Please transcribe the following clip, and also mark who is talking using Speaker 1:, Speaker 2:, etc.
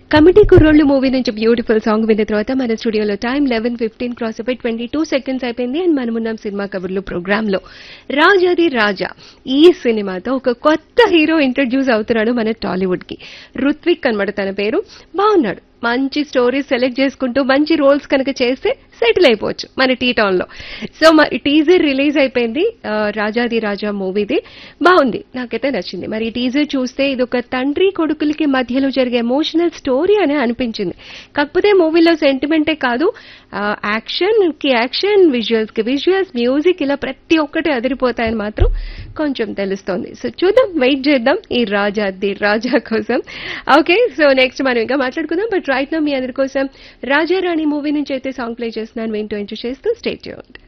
Speaker 1: committee కుర్రోళ్ళు movie నుంచి beautiful song విన్న తర్వాత మన స్టూడియోలో టైం లెవెన్ ఫిఫ్టీన్ క్రాస్ అయిపోయి ట్వంటీ టూ సెకండ్స్ అయిపోయింది అండ్ మనమున్నాం సినిమా కబుర్లు ప్రోగ్రామ్ లో రాజాది రాజా ఈ సినిమాతో ఒక కొత్త హీరో ఇంట్రడ్యూస్ అవుతున్నాడు మన టాలీవుడ్ కి రుత్విక్ అనమాట తన పేరు బాగున్నాడు మంచి స్టోరీస్ సెలెక్ట్ చేసుకుంటూ మంచి రోల్స్ కనుక చేస్తే సెటిల్ అయిపోవచ్చు మన టీ టౌన్ లో సో మరి టీజర్ రిలీజ్ అయిపోయింది ఆ, రాజాది రాజా మూవీది బాగుంది నాకైతే నచ్చింది మరి ఈ టీజర్ చూస్తే ఇది ఒక తండ్రి కొడుకులకి మధ్యలో జరిగే ఎమోషనల్ స్టోరీ అని అనిపించింది కాకపోతే మూవీలో సెంటిమెంటే కాదు యాక్షన్ కి యాక్షన్ విజువల్స్ కి విజువల్స్ మ్యూజిక్ ఇలా ప్రతి ఒక్కటి అదిరిపోతాయని మాత్రం కొంచెం తెలుస్తోంది సో చూద్దాం వెయిట్ చేద్దాం ఈ రాజా ది రాజా కోసం ఓకే సో నెక్స్ట్ మనం ఇంకా మాట్లాడుకుందాం బట్ రైట్ నా మీ అందరి కోసం రాజా రాణి మూవీ నుంచి అయితే సాంగ్ ప్లే చేస్తున్నాను వింటూ ఎంజాయ్ చేస్తూ స్టేట్ చేయండి